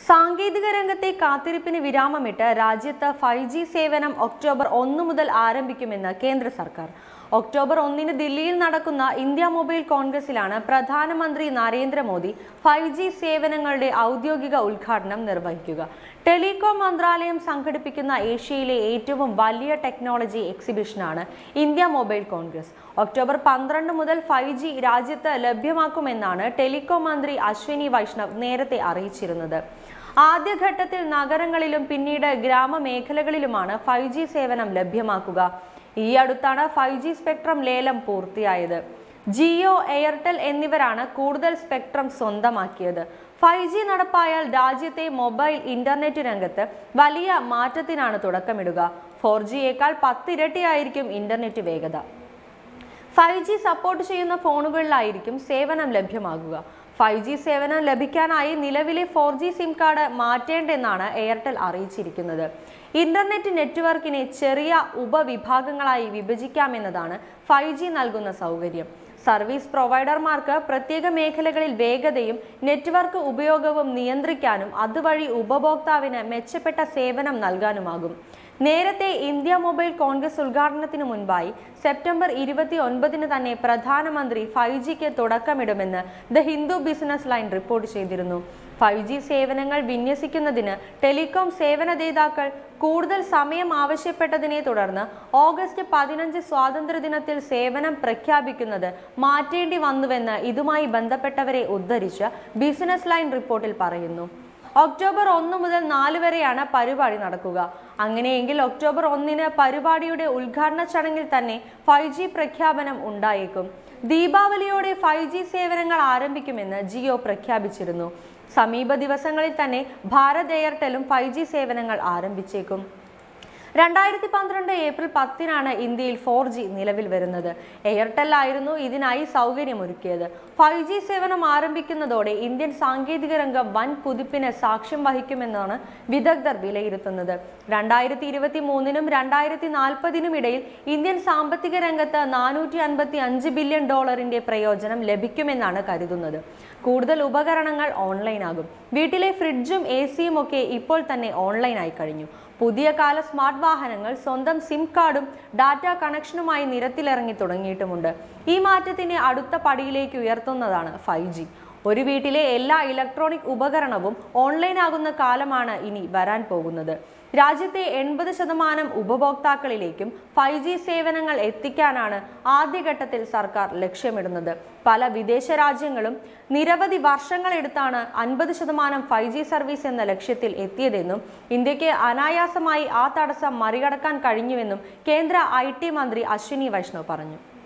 സാങ്കേതിക രംഗത്തെ കാത്തിരിപ്പിന് വിരാമമിട്ട് രാജ്യത്ത് ഫൈവ് ജി സേവനം ഒക്ടോബർ ഒന്ന് മുതൽ ആരംഭിക്കുമെന്ന് കേന്ദ്ര സർക്കാർ ഒക്ടോബർ ഒന്നിന് ദില്ലിയിൽ നടക്കുന്ന ഇന്ത്യ മൊബൈൽ കോൺഗ്രസിലാണ് പ്രധാനമന്ത്രി നരേന്ദ്രമോദി ഫൈവ് ജി സേവനങ്ങളുടെ ഔദ്യോഗിക ഉദ്ഘാടനം നിർവഹിക്കുക ടെലികോം മന്ത്രാലയം സംഘടിപ്പിക്കുന്ന ഏഷ്യയിലെ ഏറ്റവും വലിയ ടെക്നോളജി എക്സിബിഷനാണ് ഇന്ത്യ മൊബൈൽ കോൺഗ്രസ് ഒക്ടോബർ പന്ത്രണ്ട് മുതൽ ഫൈവ് ജി രാജ്യത്ത് ലഭ്യമാക്കുമെന്നാണ് ടെലികോം മന്ത്രി അശ്വിനി വൈഷ്ണവ് നേരത്തെ അറിയിച്ചിരുന്നത് ആദ്യഘട്ടത്തിൽ നഗരങ്ങളിലും പിന്നീട് ഗ്രാമമേഖലകളിലുമാണ് ഫൈവ് ജി സേവനം ലഭ്യമാക്കുക ഈ അടുത്താണ് ഫൈവ് ജി സ്പെക്ട്രം ലേലം പൂർത്തിയായത് ജിയോ എയർടെൽ എന്നിവരാണ് കൂടുതൽ സ്പെക്ട്രം സ്വന്തമാക്കിയത് ഫൈവ് ജി നടപ്പായാൽ രാജ്യത്തെ മൊബൈൽ ഇന്റർനെറ്റ് രംഗത്ത് വലിയ മാറ്റത്തിനാണ് തുടക്കമിടുക ഫോർ ജിയേക്കാൾ പത്തിരട്ടിയായിരിക്കും ഇന്റർനെറ്റ് വേഗത ഫൈവ് ജി സപ്പോർട്ട് ചെയ്യുന്ന ഫോണുകളിലായിരിക്കും സേവനം ലഭ്യമാകുക ഫൈവ് ജി സേവനം ലഭിക്കാനായി നിലവിലെ ഫോർ ജി സിം കാർഡ് മാറ്റേണ്ടെന്നാണ് എയർടെൽ അറിയിച്ചിരിക്കുന്നത് ഇന്റർനെറ്റ് നെറ്റ്വർക്കിനെ ചെറിയ ഉപവിഭാഗങ്ങളായി വിഭജിക്കാമെന്നതാണ് ഫൈവ് ജി നൽകുന്ന സൗകര്യം സർവീസ് പ്രൊവൈഡർമാർക്ക് പ്രത്യേക മേഖലകളിൽ വേഗതയും നെറ്റ്വർക്ക് ഉപയോഗവും നിയന്ത്രിക്കാനും അതുവഴി ഉപഭോക്താവിന് മെച്ചപ്പെട്ട സേവനം നൽകാനുമാകും നേരത്തെ ഇന്ത്യ മൊബൈൽ കോൺഗ്രസ് ഉദ്ഘാടനത്തിന് മുൻപായി സെപ്റ്റംബർ ഇരുപത്തി ഒൻപതിന് തന്നെ പ്രധാനമന്ത്രി ഫൈവ് ജിക്ക് തുടക്കമിടുമെന്ന് the Hindu Business Line report ചെയ്തിരുന്നു ഫൈവ് ജി സേവനങ്ങൾ വിന്യസിക്കുന്നതിന് ടെലികോം സേവനദാതാക്കൾ കൂടുതൽ സമയം ആവശ്യപ്പെട്ടതിനെ തുടർന്ന് ഓഗസ്റ്റ് പതിനഞ്ച് സ്വാതന്ത്ര്യദിനത്തിൽ സേവനം പ്രഖ്യാപിക്കുന്നത് മാറ്റേണ്ടി വന്നുവെന്ന് ഇതുമായി ബന്ധപ്പെട്ടവരെ ഉദ്ധരിച്ച് ബിസിനസ് ലൈൻ റിപ്പോർട്ടിൽ പറയുന്നു ഒക്ടോബർ ഒന്ന് മുതൽ നാല് വരെയാണ് പരിപാടി നടക്കുക അങ്ങനെയെങ്കിൽ ഒക്ടോബർ ഒന്നിന് പരിപാടിയുടെ ഉദ്ഘാടന ചടങ്ങിൽ തന്നെ ഫൈവ് ജി പ്രഖ്യാപനം ഉണ്ടായേക്കും ദീപാവലിയോടെ ഫൈവ് ജി സേവനങ്ങൾ ആരംഭിക്കുമെന്ന് ജിയോ പ്രഖ്യാപിച്ചിരുന്നു സമീപ ദിവസങ്ങളിൽ തന്നെ ഭാരത് എയർടെലും ഫൈവ് ജി സേവനങ്ങൾ ആരംഭിച്ചേക്കും രണ്ടായിരത്തി പന്ത്രണ്ട് ഏപ്രിൽ പത്തിനാണ് ഇന്ത്യയിൽ ഫോർ ജി നിലവിൽ വരുന്നത് എയർടെൽ ആയിരുന്നു ഇതിനായി സൗകര്യമൊരുക്കിയത് ഫൈവ് ജി സേവനം ആരംഭിക്കുന്നതോടെ ഇന്ത്യൻ സാങ്കേതിക രംഗം വൻ കുതിപ്പിന് സാക്ഷ്യം വഹിക്കുമെന്നാണ് വിദഗ്ധർ വിലയിരുത്തുന്നത് രണ്ടായിരത്തി ഇരുപത്തി മൂന്നിനും രണ്ടായിരത്തി നാൽപ്പതിനും ഇടയിൽ ഇന്ത്യൻ സാമ്പത്തിക രംഗത്ത് നാനൂറ്റി അൻപത്തി അഞ്ച് ബില്യൺ ഡോളറിന്റെ പ്രയോജനം ലഭിക്കുമെന്നാണ് കരുതുന്നത് കൂടുതൽ ഉപകരണങ്ങൾ ഓൺലൈനാകും വീട്ടിലെ ഫ്രിഡ്ജും എ സിയും ഒക്കെ ഇപ്പോൾ തന്നെ ഓൺലൈനായി കഴിഞ്ഞു പുതിയ കാല സ്മാർട്ട് വാഹനങ്ങൾ സ്വന്തം സിം കാർഡും ഡാറ്റ കണക്ഷനുമായി നിരത്തിലിറങ്ങി തുടങ്ങിയിട്ടുമുണ്ട് ഈ മാറ്റത്തിനെ അടുത്ത പടിയിലേക്ക് ഉയർത്തുന്നതാണ് ഫൈവ് ഒരു വീട്ടിലെ എല്ലാ ഇലക്ട്രോണിക് ഉപകരണവും ഓൺലൈൻ ആകുന്ന കാലമാണ് ഇനി വരാൻ പോകുന്നത് രാജ്യത്തെ എൺപത് ശതമാനം ഉപഭോക്താക്കളിലേക്കും ഫൈവ് ജി സേവനങ്ങൾ എത്തിക്കാനാണ് ആദ്യഘട്ടത്തിൽ സർക്കാർ ലക്ഷ്യമിടുന്നത് പല വിദേശ രാജ്യങ്ങളും നിരവധി വർഷങ്ങളെടുത്താണ് അൻപത് ശതമാനം ഫൈവ് ജി സർവീസ് എന്ന ലക്ഷ്യത്തിൽ എത്തിയതെന്നും ഇന്ത്യക്ക് അനായാസമായി ആ തടസ്സം മറികടക്കാൻ കഴിഞ്ഞുവെന്നും കേന്ദ്ര ഐ മന്ത്രി അശ്വിനി വൈഷ്ണവ് പറഞ്ഞു